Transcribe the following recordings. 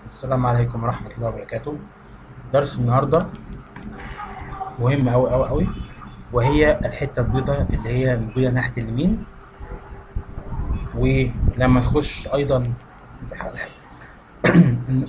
السلام عليكم ورحمة الله وبركاته درس النهاردة مهم أوي أوي أوي وهي الحتة البيضاء اللي هي موجودة ناحية اليمين ولما نخش أيضا ال-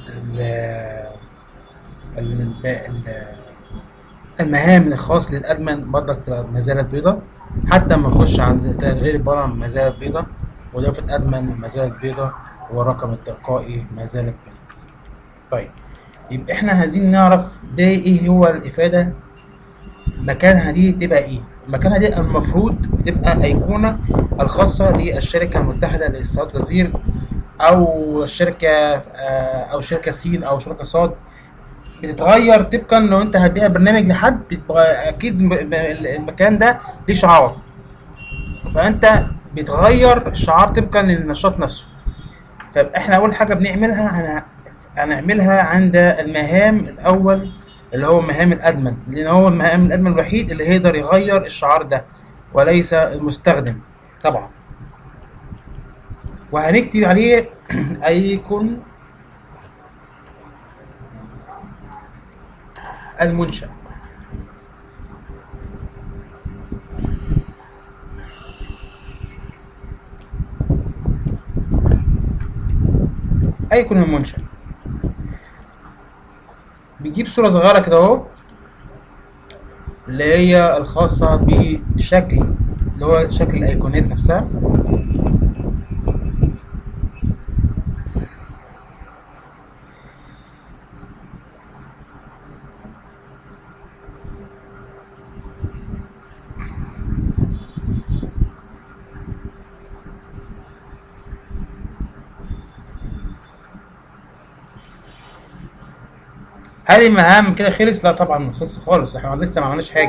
ال- ال- المهام الخاص للأدمن برضك تبقى ما زالت بيضاء حتى لما نخش عند تغيير البرامج ما زالت بيضاء وإضافة أدمن ما زالت بيضاء والرقم التلقائي ما زالت بيضاء طيب يبقى احنا عايزين نعرف ده ايه هو الافاده مكانها دي تبقى ايه مكانها دي المفروض بتبقى ايقونه الخاصه للشركه المتحده للاستيراد والتصدير او الشركه آه، او شركه سين او شركه صاد بتتغير طبقا لو انت هتبيع برنامج لحد بيبقى اكيد م- م- المكان ده ليه شعار فانت بتغير الشعار طبقا للنشاط نفسه فاحنا اول حاجه بنعملها هن- هنعملها عند المهام الاول اللي هو مهام الادمن لان هو المهام الادمن الوحيد اللي هيقدر يغير الشعار ده وليس المستخدم طبعا وهنكتب عليه ايكون المنشأ ايكون المنشأ بيجيب صورة صغيرة كده اهو اللي هي الخاصة بشكل اللي هو شكل الايقونات نفسها هل المهام كده خلص؟ لا طبعا ما خلص خالص احنا لسه ما عملناش حاجة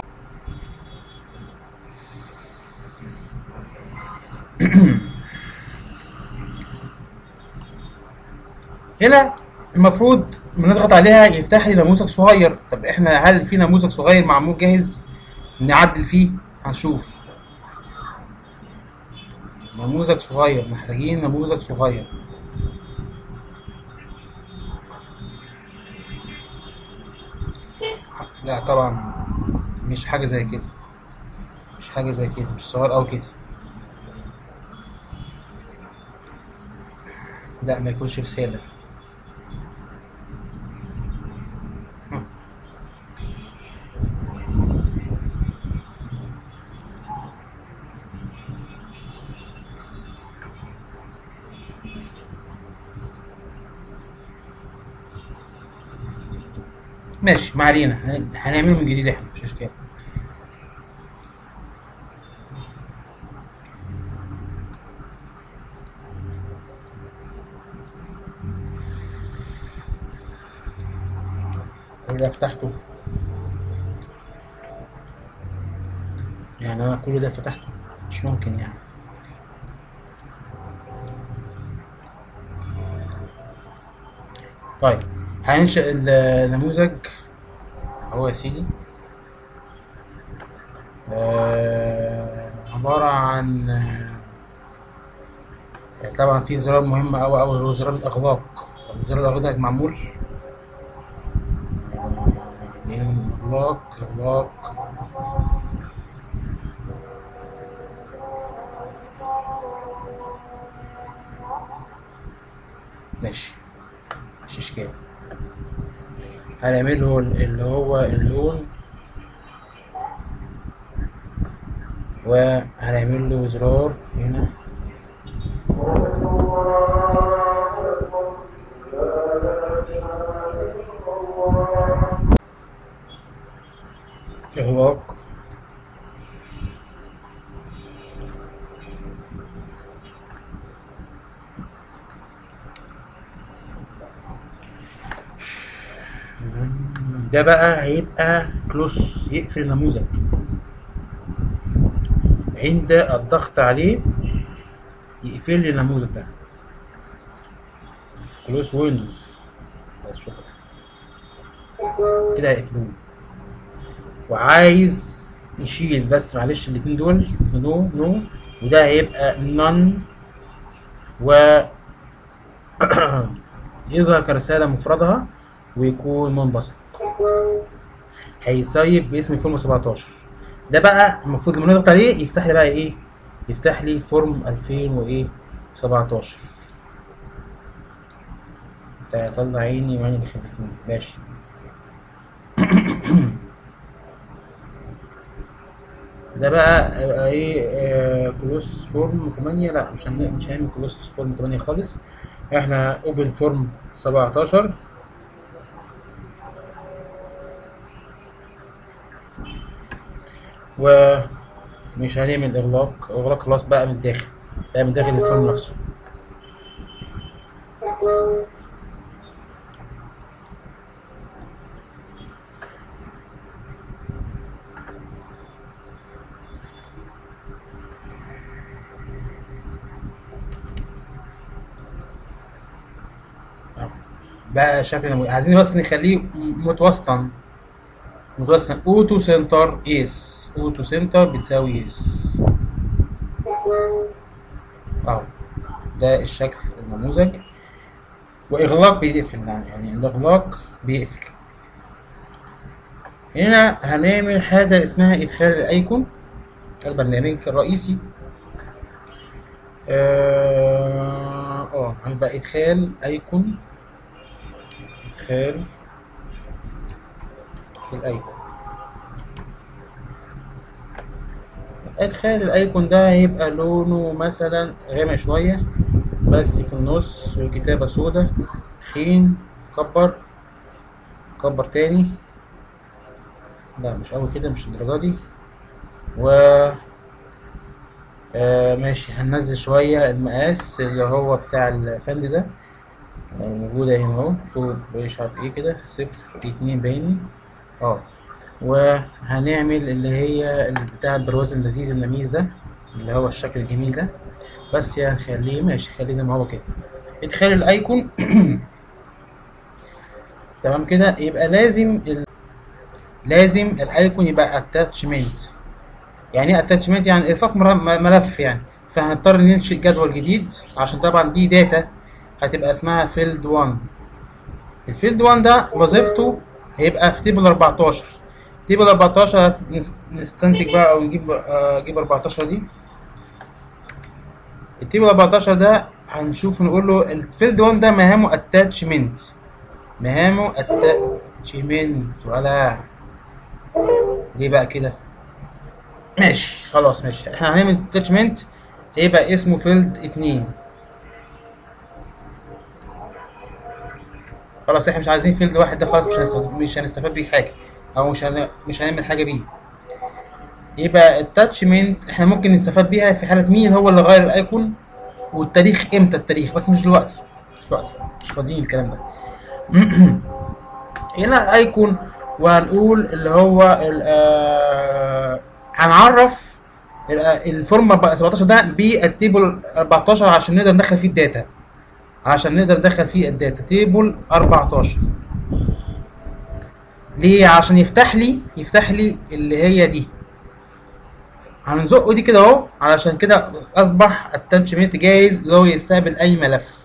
هنا المفروض بنضغط عليها يفتح لي نموذج صغير طب احنا هل في نموذج صغير معمول جاهز نعدل فيه هنشوف نموذج صغير محتاجين نموذج صغير لا طبعا مش حاجة زي كده مش حاجة زي كده مش صغير أوي كده لا ما يكونش رسالة هم. ماشي ما علينا هن- هنعمله من جديد احنا مش مشكلة كل ده فتحته يعني انا كل ده فتحته مش ممكن يعني طيب هننشئ النموذج هو يا سيدي آه، عبارة عن آه، طبعا في زرار مهم أوي أوي هو زرار الإغلاق طب زرار الإغلاق ده معمول من إغلاق إغلاق ماشي مش إشكال هنعمله اللي هو اللون وهنعمل له زرار هنا إغلاق ده بقى هيبقى كلوس يقفل النموذج عند الضغط عليه يقفل لي النموذج ده كلوس ويندوز بس شكرا كده هيقفلوه وعايز نشيل بس معلش الاتنين دول نو نو وده هيبقى نون و يظهر كرسالة مفردها ويكون منبثق هيسيب باسم فورم 17 ده بقى المفروض لما نضغط عليه يفتح لي بقى ايه يفتح لي فورم 2000 وايه 17 انت طلع عيني وعيني اللي خلفتني ماشي ده بقى يبقى ايه آه كلوس فورم 8 لا مش هن... مش هنعمل كلوس فورم 8 خالص احنا اوبن فورم 17 ومش هنعمل اغلاق اغلاق خلاص بقى من الداخل بقى من داخل الفورم نفسه بقى شكل الم- عايزين بس نخليه متوسطا متوسطا اوتو سنتر اس اوتو سنتر بتساوي اس اهو ده الشكل النموذج واغلاق بيقفل يعني يعني الاغلاق بيقفل هنا هنعمل حاجة اسمها ادخال الايكون البرنامج الرئيسي اه آه، هيبقى ادخال ايكون ادخال الايكون ادخال الايكون ده هيبقى لونه مثلا غامق شوية بس في النص والكتابة سودة تخين كبر كبر تاني لا مش قوي كده مش الدرجة دي و آه ماشي هننزل شوية المقاس اللي هو بتاع الفند ده آه، موجودة هنا اهو طول مش عارف ايه كده صفر اتنين بايني اه وهنعمل اللي هي ال- بتاع البرواز اللذيذ اللميس ده اللي هو الشكل الجميل ده بس يعني خليه ماشي خليه زي ما هو كده ادخال الايكون تمام كده يبقى لازم ال... لازم الايكون يبقى اتاتشمنت يعني ايه اتاتشمنت يعني ارفاق مر- م- ملف يعني فهنضطر ننشئ جدول جديد عشان طبعا دي داتا هتبقى اسمها فيلد 1 الفيلد 1 ده وظيفته هيبقى في تيبل 14 تيبل 14 نس- نستنتج بقى او نجيب آه، نجيب 14 دي التيبل 14 ده هنشوف نقول له الفيلد 1 ده مهامه اتاتشمنت مهامه اتاتشمنت ولا ليه بقى كده ماشي خلاص ماشي احنا هنعمل اتاتشمنت هيبقى اسمه فيلد 2 خلاص احنا مش عايزين فيلد واحد ده خلاص مش هنستفاد مش هنستفاد بيه حاجه او مش هن... مش هنعمل حاجه بيه يبقى التاتشمنت احنا ممكن نستفاد بيها في حاله مين هو اللي غير الايكون والتاريخ امتى التاريخ بس مش دلوقتي مش دلوقتي مش فاضيين الكلام ده هنا ايكون وهنقول اللي هو ال- آه، هنعرف ال- آه، الفورم 17 ده بالتيبل 14 عشان نقدر ندخل فيه الداتا عشان نقدر ندخل فيه الداتا تيبل 14 ليه عشان يفتح لي يفتح لي اللي هي دي هنزقه دي كده اهو علشان كده اصبح التاتشمنت جاهز لو يستقبل اي ملف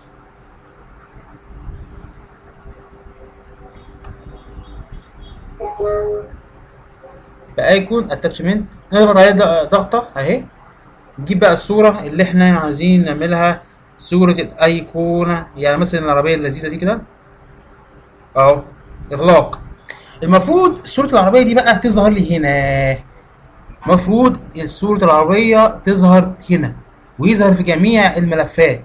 بايكون اتاتشمنت نضغط عليه ض- ضغطه اهي نجيب بقى الصوره اللي احنا عايزين نعملها صوره الايقونه يعني مثلا العربيه اللذيذه دي كده اهو اغلاق المفروض صوره العربيه دي بقى تظهر لي هنا المفروض صوره العربيه تظهر هنا ويظهر في جميع الملفات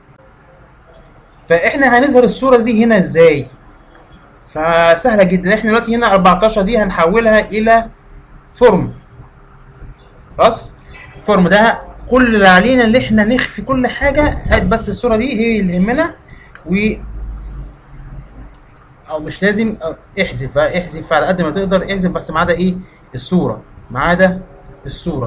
فاحنا هنظهر الصوره دي هنا ازاي فسهله جدا احنا دلوقتي هنا 14 دي هنحولها الى فورم خلاص فورم ده كل اللي علينا اللي احنا نخفي كل حاجه هات بس الصوره دي هي اللي يهمنا و او مش لازم أو احذف بقى احذف على قد ما تقدر احذف بس ما عدا ايه الصوره ما عدا الصوره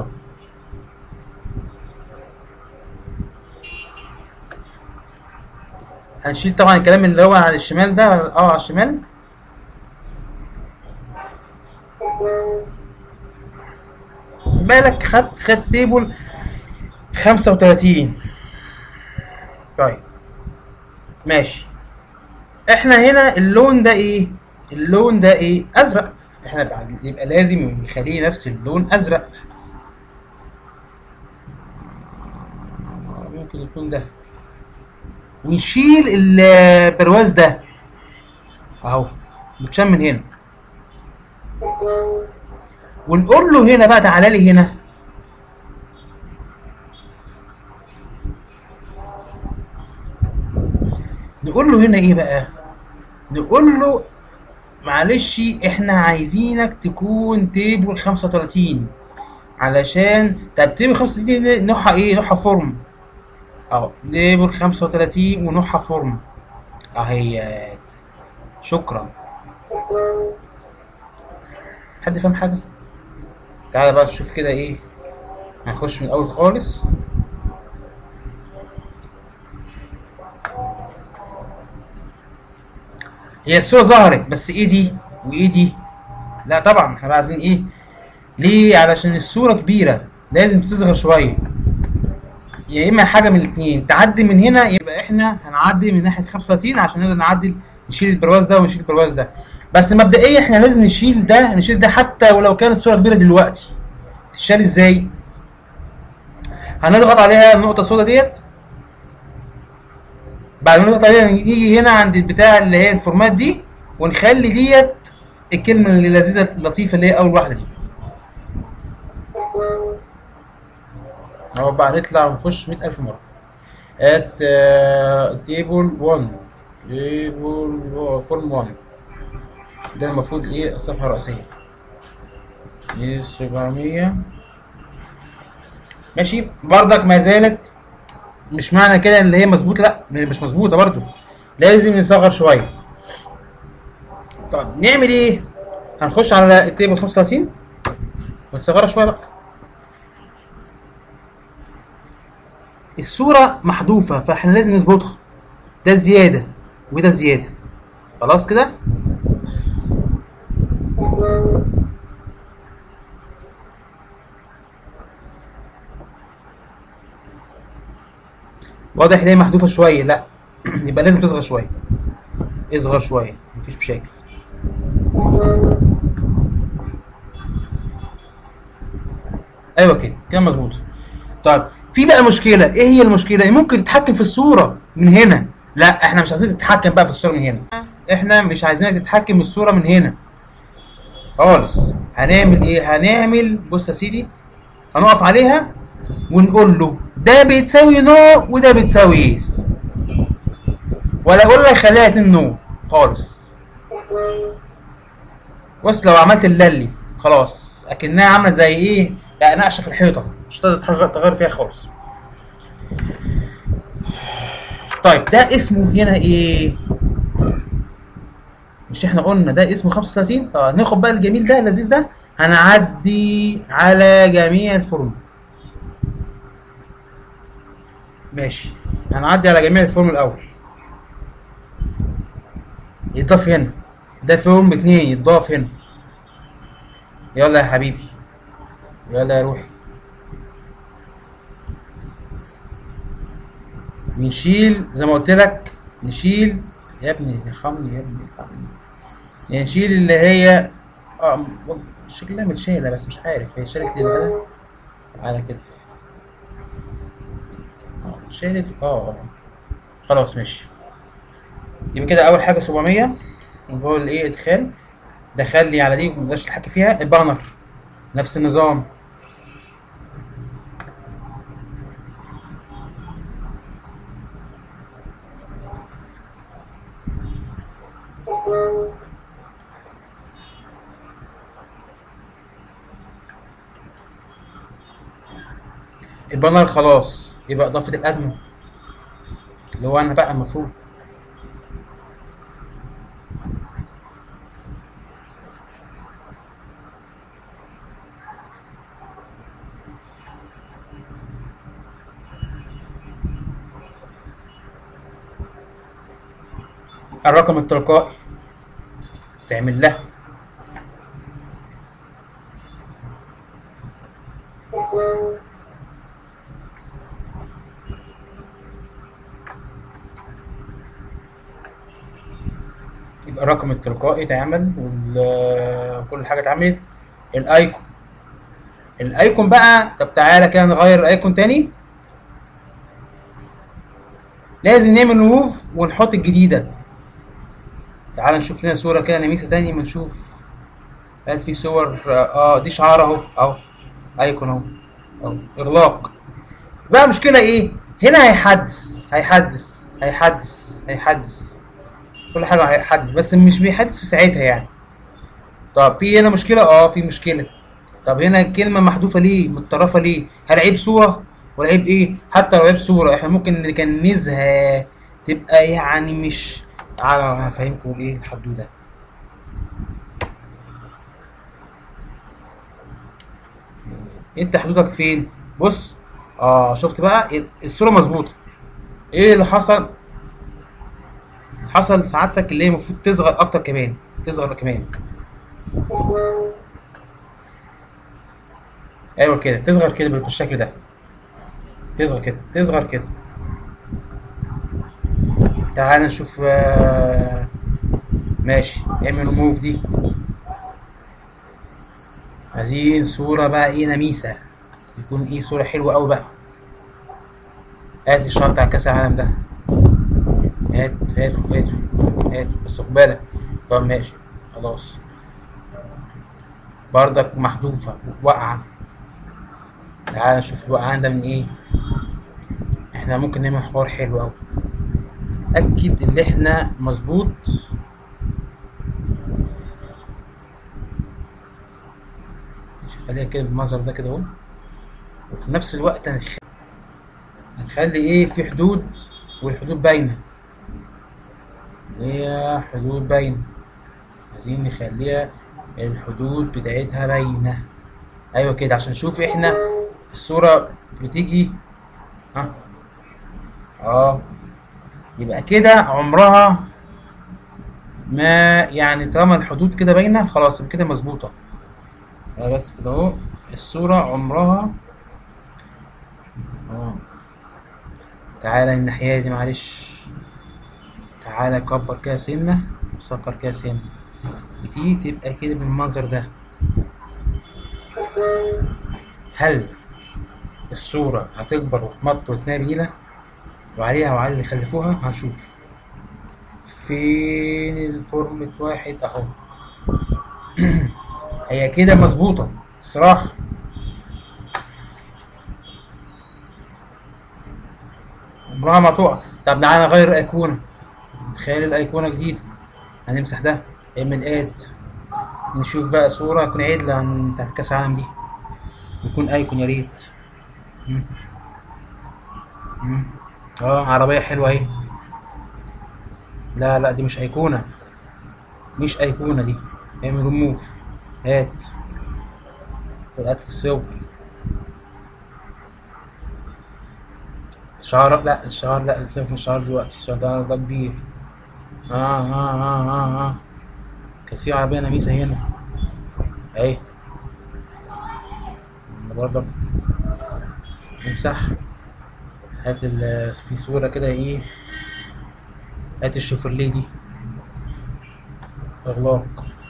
هنشيل طبعا الكلام اللي هو على الشمال ده اه على الشمال بالك خد خد تيبل 35 طيب ماشي احنا هنا اللون ده ايه اللون ده ايه ازرق احنا بعد- يبقى لازم نخليه نفس اللون ازرق آه، ممكن يكون ده ونشيل البرواز ده اهو متشال من هنا ونقول له هنا بقى تعالى لي هنا نقول له هنا ايه بقى نقول له معلش احنا عايزينك تكون تيبل 35 علشان طب تيبل 35 دي نوعها ايه نوعها فورم اهو تيبل 35 ونوعها فورم اهي شكرا حد فاهم حاجه تعالى بقى نشوف كده ايه هنخش من الاول خالص هي الصورة ظهرت بس ايه دي وايه دي لا طبعا احنا بقى عايزين ايه ليه علشان الصورة كبيرة لازم تصغر شوية يا اما حاجة من الاتنين تعدي من هنا يبقى احنا هنعدي من ناحية 35 عشان نقدر نعدل نشيل البرواز ده ونشيل البرواز ده بس مبدئيا احنا لازم نشيل ده نشيل ده حتى ولو كانت صورة كبيرة دلوقتي تشال ازاي هنضغط عليها النقطة السوداء ديت بعد ما نضغط عليها نيجي هنا عند البتاع اللي هي الفورمات دي ونخلي ديت الكلمة اللي لذيذة اللطيفة اللي هي أول واحدة دي اهو بقى نطلع ونخش 100000 مرة at تيبل 1 تيبل فورم 1 ده المفروض ايه الصفحة الرئيسية دي 700 ماشي بردك ما زالت مش معنى كده ان هي مظبوطه لا مش مظبوطه برضو لازم نصغر شويه طب نعمل ايه هنخش على التيبل 35 ونصغرها شويه بقى الصوره محذوفه فاحنا لازم نظبطها ده زياده وده زياده خلاص كده واضح ان هي محذوفه شويه لا يبقى لازم تصغر شويه اصغر شويه مفيش مشاكل ايوه كده كده مظبوط طيب في بقى مشكله ايه هي المشكله ممكن تتحكم في الصوره من هنا لا احنا مش عايزين تتحكم بقى في الصوره من هنا احنا مش عايزينك تتحكم في الصوره من هنا خالص هنعمل ايه هنعمل بص يا سيدي هنقف عليها ونقول له ده بتساوي نو وده بتساوي يس ولا اقول لك خليها اتنين نو خالص بص لو عملت الللي خلاص اكنها عامله زي ايه لا نقشه في الحيطه مش هتقدر تغير تغير فيها خالص طيب ده اسمه هنا ايه مش احنا قلنا ده اسمه 35 اه ناخد بقى الجميل ده اللذيذ ده هنعدي على جميع الفورم ماشي هنعدي على جميع الفورم الاول يضاف هنا ده فورم اتنين يتضاف هنا يلا يا حبيبي يلا يا روحي نشيل زي ما قلت لك نشيل يا ابني ارحمني يا ابني ارحمني يعني نشيل اللي هي اه شكلها متشالة بس مش عارف هي شالت ليه كده على كده اه شالت اه خلاص ماشي يبقى كده اول حاجه 700 اللي هو الايه ادخال دخل لي على دي مقدرش تتحكم فيها البانر نفس النظام البانر خلاص يبقى اضافه الادمن اللي هو انا بقى المفروض الرقم التلقائي تعمل له يبقى الرقم التلقائي اتعمل وال- وكل حاجه اتعملت الايكون الايكون بقى طب تعالى كده نغير الايكون تاني لازم نعمل ريموف ونحط الجديده تعال نشوف لنا صوره كده نميسه تاني ما نشوف هل في صور اه دي شعار اهو اهو ايكون اهو اهو اغلاق بقى مشكله ايه هنا هيحدث هيحدث هيحدث هيحدث كل حاجه هيحدث بس مش بيحدث في ساعتها يعني طب في هنا مشكله اه في مشكله طب هنا الكلمه محذوفه ليه متطرفه ليه هل عيب صوره ولا عيب ايه حتى لو عيب صوره احنا ممكن نكنزها تبقى يعني مش تعالى هفهمكم ايه الحدوته انت حدودك فين بص اه شفت بقى الصوره مظبوطه ايه اللي حصل حصل سعادتك اللي هي المفروض تصغر اكتر كمان تصغر كمان ايوه كده تصغر كده بالشكل ده تصغر كده تصغر كده تعال نشوف آه، ماشي اعمل موف دي عايزين صورة بقى ايه نميسة يكون ايه صورة حلوة اوي بقى هات الشنطة بتاع كأس العالم ده هات هات هات هات بس خد بالك طب ماشي خلاص بردك محذوفة واقعة تعال نشوف الوقعان ده من ايه احنا ممكن نعمل حوار حلو اوي اتأكد ان احنا مظبوط ماشي، خليها كده بالمنظر ده كده اهو وفي نفس الوقت هنخ... هنخلي ايه في حدود والحدود باينة هي حدود باينة عايزين نخليها الحدود بتاعتها باينة ايوه كده عشان نشوف احنا الصورة بتيجي ها اه يبقى كده عمرها ما يعني طالما الحدود كده باينة خلاص يبقى كده مظبوطة آه بس كده اهو الصورة عمرها اه تعالى الناحية دي معلش تعالى كبر كده سنة وسكر كده سنة بتيجي تبقى كده بالمنظر ده هل الصورة هتكبر وتمط وتنام بينا وعليها وعلى اللي خلفوها هنشوف فين الفورمة واحد اهو هي كده مظبوطة الصراحة عمرها ما تقع طب تعالى نغير الأيقونة تخيل الأيقونة جديدة هنمسح ده اعمل اد نشوف بقى صورة تكون عدلة عن بتاعت كأس العالم دي يكون ايكون يا ريت مم. مم. اه عربية حلوة اهي لا لا دي مش ايقونة مش ايقونة دي اعمل ريموف هات هات الصور شعار لا الشعار لا سيبك من الشعار دلوقتي الشعار ده ده كبير اه اه اه اه اه كانت في عربية نميسة هنا اهي برضه امسح هات ال في صورة كده ايه هات الشوفرليه دي اغلاق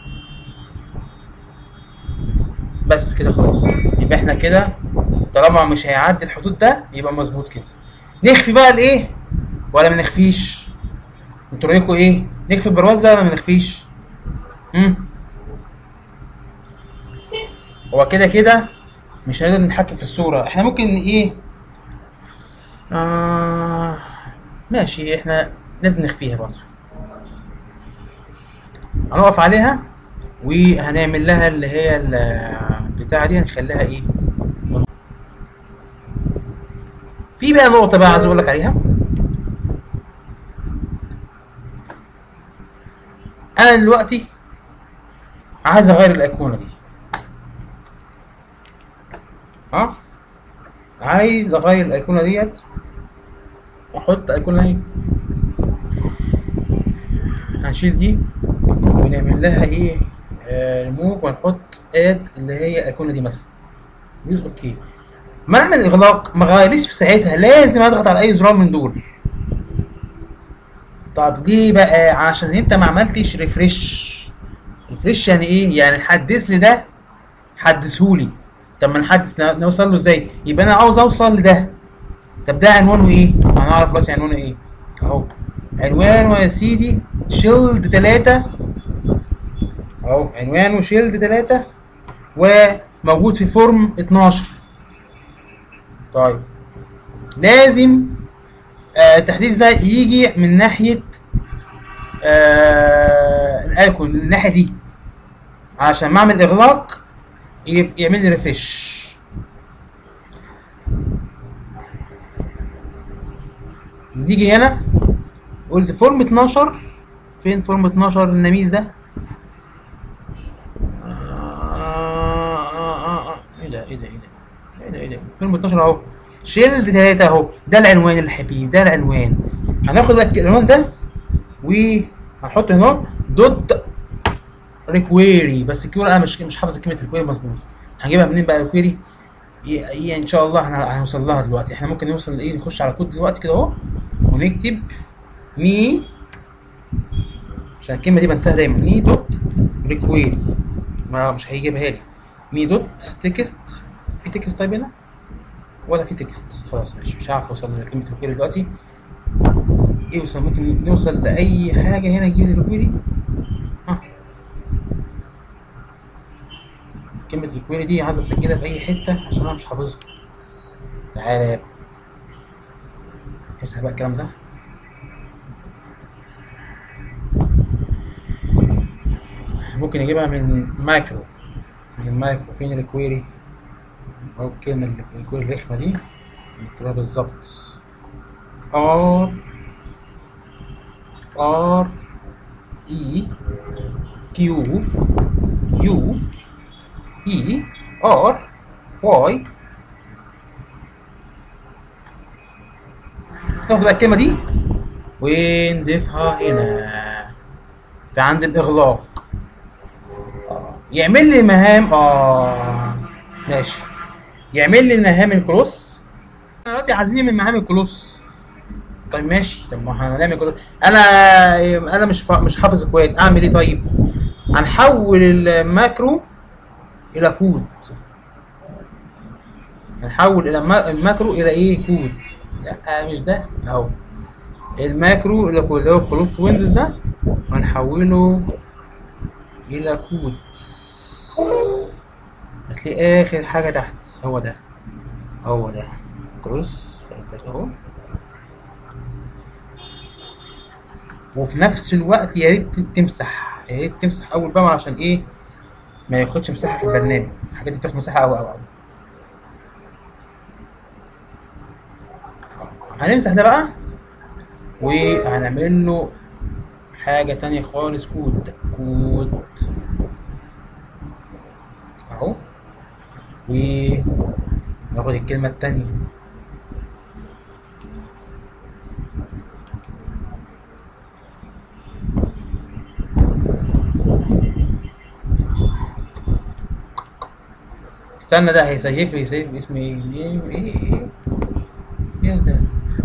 بس كده خلاص يبقى احنا كده طالما مش هيعدي الحدود ده يبقى مظبوط كده نخفي بقى الايه ولا ما نخفيش انتوا رايكم ايه نخفي البرواز ده ولا ما نخفيش امم هو كده كده مش هنقدر نتحكم في الصورة احنا ممكن ايه آه ماشي احنا لازم نخفيها برضه هنقف عليها وهنعمل لها اللي هي البتاعة دي هنخليها ايه في بقى نقطة بقى عايز اقول لك عليها انا دلوقتي عايز اغير الايقونة دي ها عايز اغير الايقونه ديت واحط ايقونه اهي هنشيل دي ونعمل لها ايه ريموف ونحط اد اللي هي الايقونه دي مثلا يوز اوكي ما اعمل اغلاق ما غيرليش في ساعتها لازم اضغط على اي زرار من دول طب ليه بقى عشان انت ما عملتش ريفريش ريفريش يعني ايه يعني حدث لي ده حدثهولي طب ما نحدث ن- نوصل له ازاي يبقى انا عاوز اوصل لده طب ده عنوانه ايه هنعرف دلوقتي عنوانه ايه اهو عنوانه يا سيدي شيلد 3 اهو عنوانه شيلد 3 وموجود في فورم 12 طيب لازم آه، التحديث ده يجي من ناحية آه الايكون الناحية دي عشان ما اعمل اغلاق ي- يعمل لي ريفريش نيجي هنا قلت فورم 12 فين فورم 12 النميذ ده آه، آه، آه، آه. ايه ده ايه ده ايه ده ايه ده ايه ده فورم 12 اهو شيلد 3 اهو ده العنوان اللي حبيبي ده العنوان هناخد بقى العنوان ده وهنحط هنا دوت ريكويري بس الكيوري انا مش مش حافظ كلمه ريكويري مظبوط هنجيبها منين بقى ريكويري هي ان شاء الله هن- هنوصل لها دلوقتي احنا ممكن نوصل لايه نخش على كود دلوقتي كده اهو ونكتب مي عشان الكلمه دي بنساها دايما مي دوت ريكويري ما مش هيجيبها لي مي دوت تكست في تكست طيب هنا ولا في تكست خلاص ماشي مش عارف اوصل لكلمه ريكويري دلوقتي ايه وصل ممكن نوصل لاي حاجه هنا يجيب لي ريكويري ها كلمة الكويري دي عايز اسجلها في اي حتة عشان انا مش حافظها تعالى يا ابني امسح بقى الكلام ده ممكن اجيبها من مايكرو من مايكرو فين الكويري او الكلمة اللي- الكويري الرخمة دي نكتبها بالظبط ار ار اي كيو يو اي ار واي ناخد بقى الكلمة دي ونضيفها هنا في عند الإغلاق آه. يعمل لي مهام اه ماشي يعمل لي مهام الكروس احنا دلوقتي عايزين نعمل مهام الكروس طيب ماشي طب ما احنا هنعمل كروس انا انا مش فا... مش حافظ كويس اعمل ايه طيب هنحول الماكرو الى كود هنحول الى ما- الماكرو الى ايه كود لا مش ده اهو الماكرو اللي هو اللي هو كلوت ويندوز ده هنحوله الى كود هتلاقي اخر حاجه تحت هو ده هو ده كروس اهو وفي نفس الوقت يا ريت تمسح يا ريت تمسح اول باول عشان ايه ما ياخدش مساحه في البرنامج الحاجات دي بتاخد مساحه قوي قوي قوي هنمسح ده بقى وهنعمل له حاجه تانية خالص كود كود اهو وناخد الكلمه التانية استنى ده هيسيف لي يسيف اسم ايه ايه ايه ايه ايه ده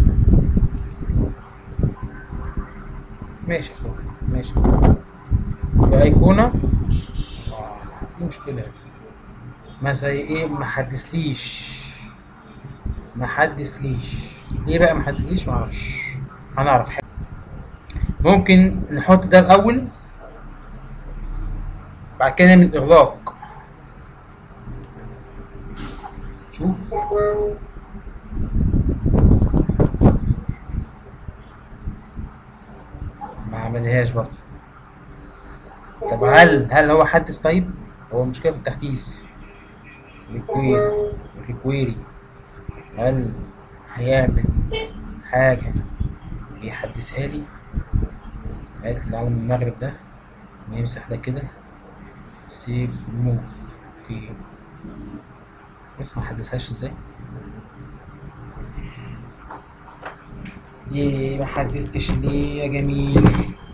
ماشي يا اخويا ماشي بأيقونة آه، دي مشكلة ما زي ايه ما حدثليش ما حدثليش ليه بقى ما حدثليش ما اعرفش هنعرف حاجة ممكن نحط ده الاول بعد كده نعمل اغلاق شوف ما عملهاش برضه طب هل هل هو حدث طيب هو مشكلة في التحديث ريكويري ريكويري هل هيعمل حاجة يحدثها لي قالت لي العالم المغرب ده نمسح ده كده سيف موف اوكي بس ما حدثهاش ازاي ايه ما حدثتش ليه يا جميل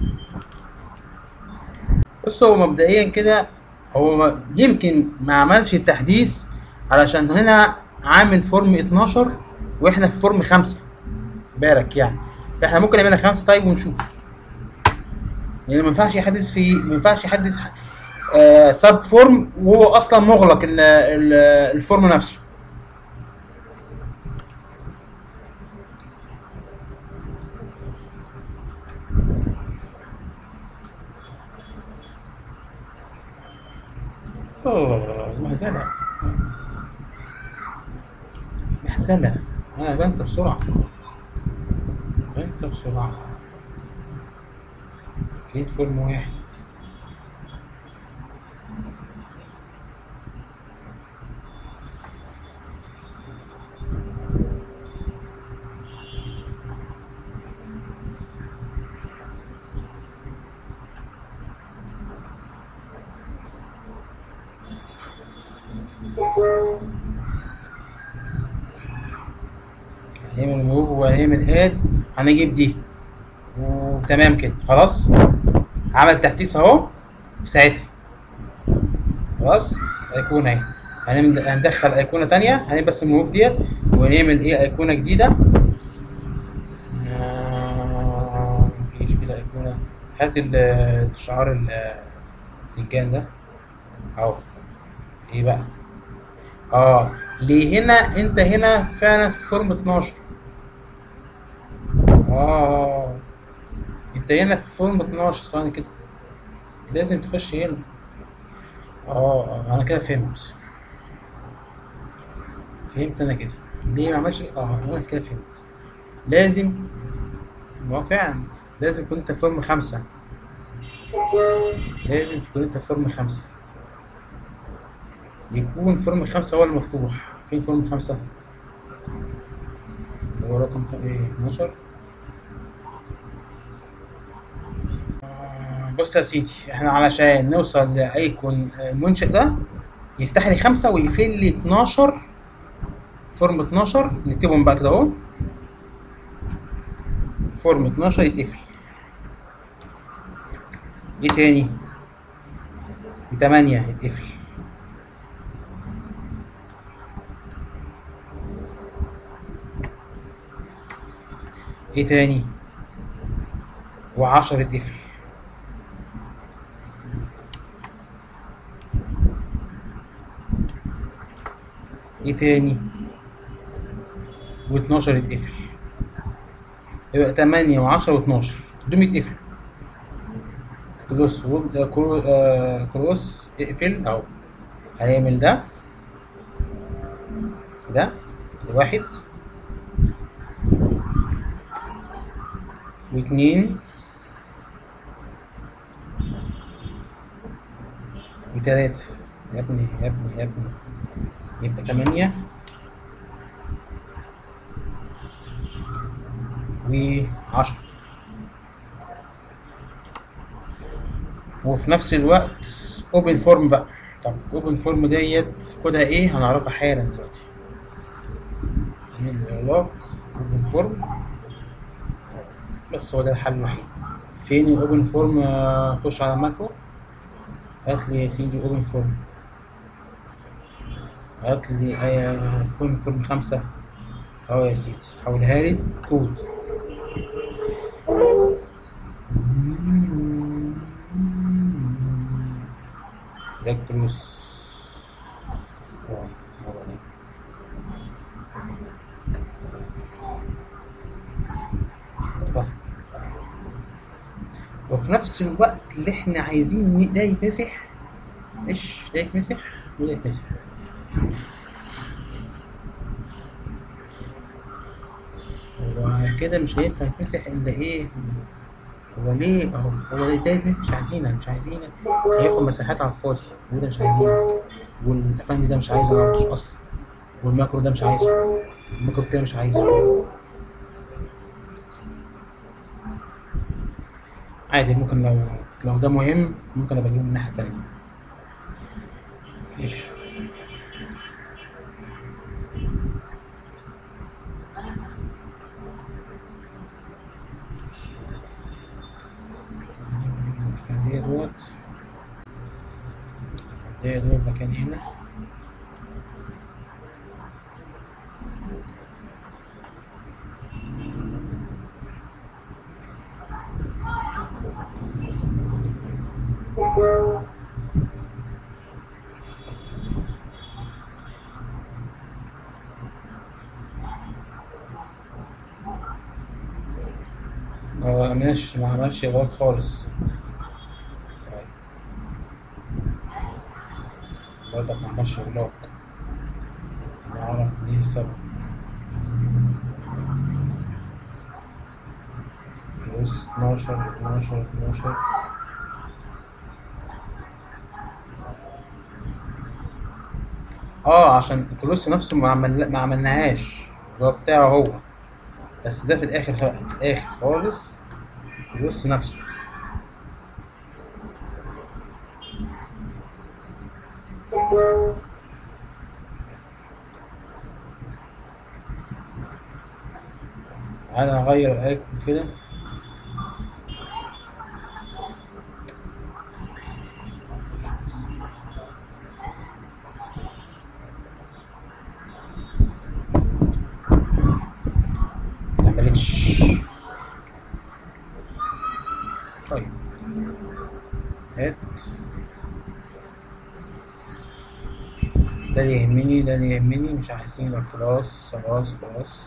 بص هو مبدئيا كده هو ما- يمكن ما عملش التحديث علشان هنا عامل فورم 12 واحنا في فورم 5 بالك يعني فاحنا ممكن نعملها 5 طيب ونشوف يعني ما ينفعش يحدث في ما ينفعش يحدث آه سب فورم وهو اصلا مغلق ال- ال- الفورم نفسه اوه مهزله مهزله انا بنسى بسرعه بنسى بسرعه في فورم واحد هنعمل موف وهنعمل اد هنجيب دي وتمام كده خلاص عمل تحديث اهو في ساعتها خلاص ايقونه اهي هنعمل- هندخل ايقونه تانية هنعمل بس الموف ديت ونعمل ايه ايقونه جديده آه، مفيش كده ايقونه هات ال- الشعار ال- التنجان ده اهو ايه بقى اه ليه هنا انت هنا فعلا في فورم 12 اه انت هنا في فورم 12 ثواني كده لازم تخش هنا اه آه، انا كده فهمت فهمت انا كده ليه ما عملش اه انا كده فهمت لازم ما هو فعلا لازم تكون انت في فورم خمسة لازم تكون انت في فورم خمسة يكون فورم خمسة هو المفتوح فين فورم خمسة؟ هو رقم ايه 12 آه، بص يا سيدي احنا علشان نوصل لايكون المنشئ ده يفتح لي خمسة ويقفل لي 12 فورم 12 نكتبهم بقى كده اهو فورم 12 يتقفل ايه تاني 8 يتقفل ايه تاني وعشرة يتقفل ايه تاني واتناشر يتقفل يبقى تمانية وعشرة واتناشر دول يتقفل كروس وول- آه، كرو- آه، كروس اقفل اهو هنعمل ده ده واحد واتنين وتلاتة يا ابني يا ابني يا ابني يبقى تمانية وعشرة وفي نفس الوقت اوبن فورم بقى طب اوبن فورم ديت كودها ايه هنعرفها حالا دلوقتي من الاغلاق اوبن فورم بس هو ده الحل الوحيد فين الاوبن فورم خش على ماكرو هات لي يا سيدي اوبن فورم هات لي اي فورم فورم خمسة اهو يا سيدي حولها لي كود ده كروس آه، هو ده. طيب. وفي نفس الوقت اللي احنا عايزين ده يتمسح ايش ده يتمسح وده يتمسح هو كده مش هينفع يتمسح الا ايه هو ليه اهو هو ده يتمسح مش عايزينه مش عايزينه هياخد مساحات على الفاضي وده مش عايزينه والافندي ده مش عايزه ما عملتوش اصلا والماكرو ده مش عايزه الماكرو ده مش عايزه عادي ممكن لو لو ده مهم ممكن ابقى اجيبه من الناحيه التانيه ماشي الفردية دوت الفردية دوت مكان هنا ما عملش ما عملش إغلاق خالص طيب. برضك ما عملش إغلاق نعرف ليه السبب بص 12 12 12 اه عشان الكلوس نفسه ما عمل ما عملناهاش هو بتاعه هو بس ده في الاخر في الاخر خالص الكلوس نفسه انا اغير الايكون كده متعملتش طيب هات ده اللي يهمني ده اللي يهمني مش عايزين ده خلاص خلاص خلاص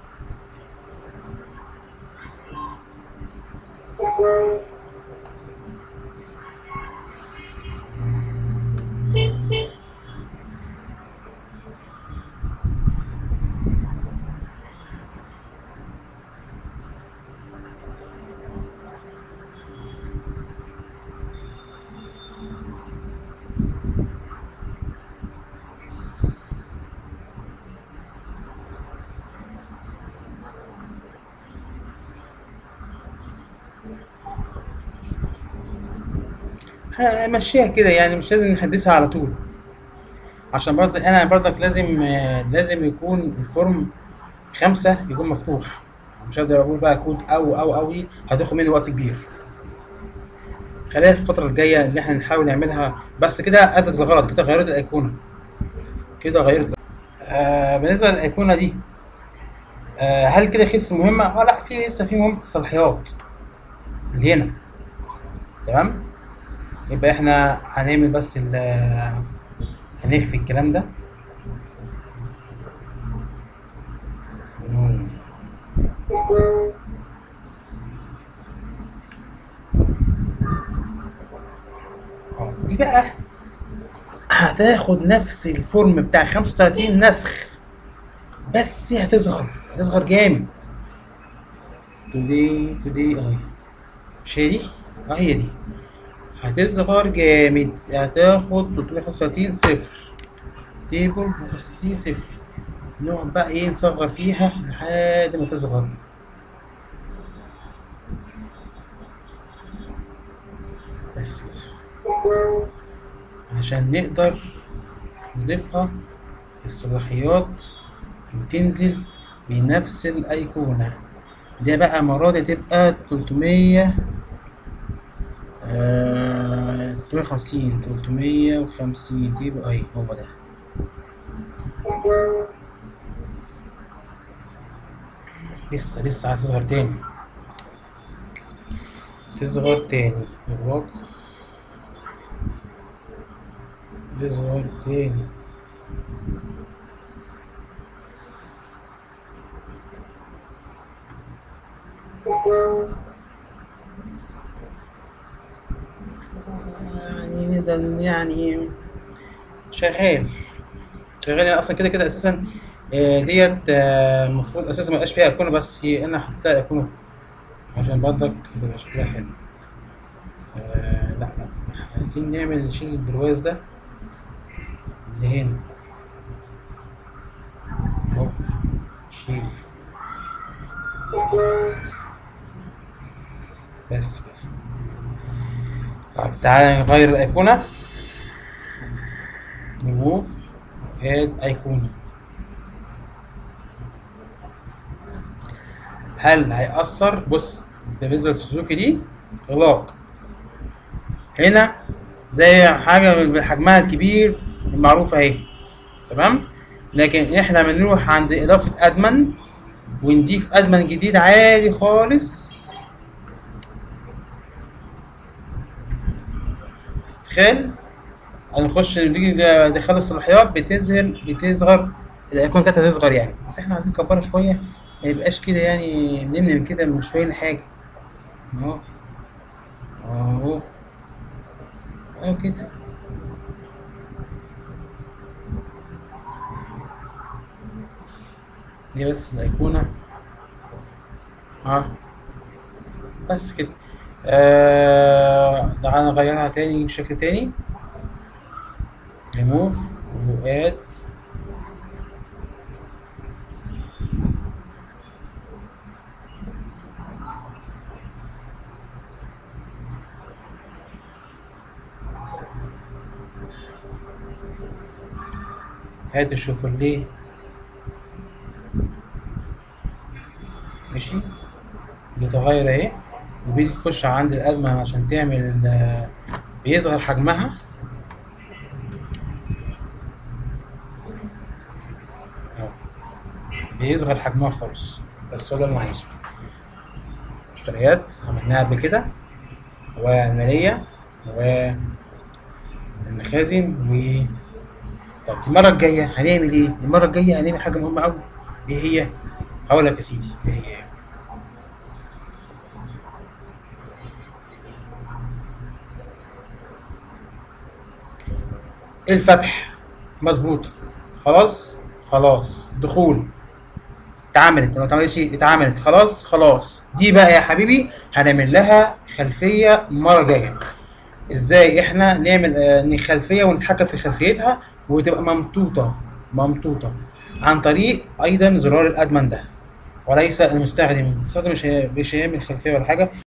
همشيها كده يعني مش لازم نحدثها على طول عشان برضه انا برضك لازم آه، لازم يكون الفورم خمسة يكون مفتوح مش هقدر اقول بقى كود او او او دي هتاخد مني وقت كبير خليها في الفترة الجاية اللي احنا نحاول نعملها بس كده ادت الغلط كده غيرت الايقونة كده غيرت آه بالنسبة للايقونة دي آه هل كده خلص المهمة؟ اه لا في لسه في مهمة الصلاحيات اللي هنا تمام؟ يبقى احنا هنعمل بس ال هنخفي الكلام ده مم. اه، دي بقى هتاخد نفس الفورم بتاع 35 نسخ بس هتصغر هتصغر جامد تودي تودي اهي مش هي دي؟ اه هي دي هتصغر جامد هتاخد 335 صفر تيبل 65 صفر نقعد بقى ايه نصغر فيها لحد ما تصغر بس كده عشان نقدر نضيفها في الصلاحيات وتنزل بنفس الأيقونة ده بقى مرة دي تبقى 300 آه 350 350 دي بقى اهي هو ده لسه لسه هتصغر تاني تصغر تاني الواقع تصغر تاني يعني نقدر يعني شغال شغال يعني اصلا كده كده اساسا آه، ديت آه، المفروض اساسا ما يبقاش فيها ايقونه بس هي انا حطيت لها ايقونه عشان برضك يبقى شكلها حلو آه، لا لا عايزين نعمل نشيل البرواز ده اللي هنا اهو شيل بس كده طب تعالى نغير الأيقونة نموف اد أيقونة هل هيأثر بص بالنسبة للسوزوكي دي إغلاق هنا زي حاجة بحجمها الكبير المعروفة أهي تمام لكن احنا بنروح عند إضافة أدمن ونضيف أدمن جديد عادي خالص ادخال هنخش نيجي ندخل الصلاحيات بتظهر بتظهر الايقونه بتاعتها تصغر يعني بس احنا عايزين نكبرها شويه ما يبقاش كده يعني نمنم كده مش باين حاجه اهو اهو اهو كده دي بس الايقونه اه بس كده آه تعالى نغيرها تاني بشكل تاني ريموف واد هات الشوفرليه ماشي بتغير اهي وبيجي تخش عند الأدمة عشان تعمل آه، بيصغر حجمها اهو بيصغر حجمها خالص بس هو ده اللي انا عايزه مشتريات عملناها قبل كده والمالية والمخازن و طب المرة الجاية هنعمل ايه؟ المرة الجاية هنعمل حاجة مهمة أوي ايه هي؟ هقول لك يا سيدي ايه هي؟ الفتح مظبوطة خلاص خلاص دخول اتعملت ما اتعملتش اتعملت خلاص خلاص دي بقى يا حبيبي هنعمل لها خلفية المرة الجاية ازاي احنا نعمل آه، خلفية ونتحكم في خلفيتها وتبقى ممطوطة ممطوطة عن طريق ايضا زرار الادمن ده وليس المستخدم المستخدم مش هي- مش هيعمل خلفية ولا حاجة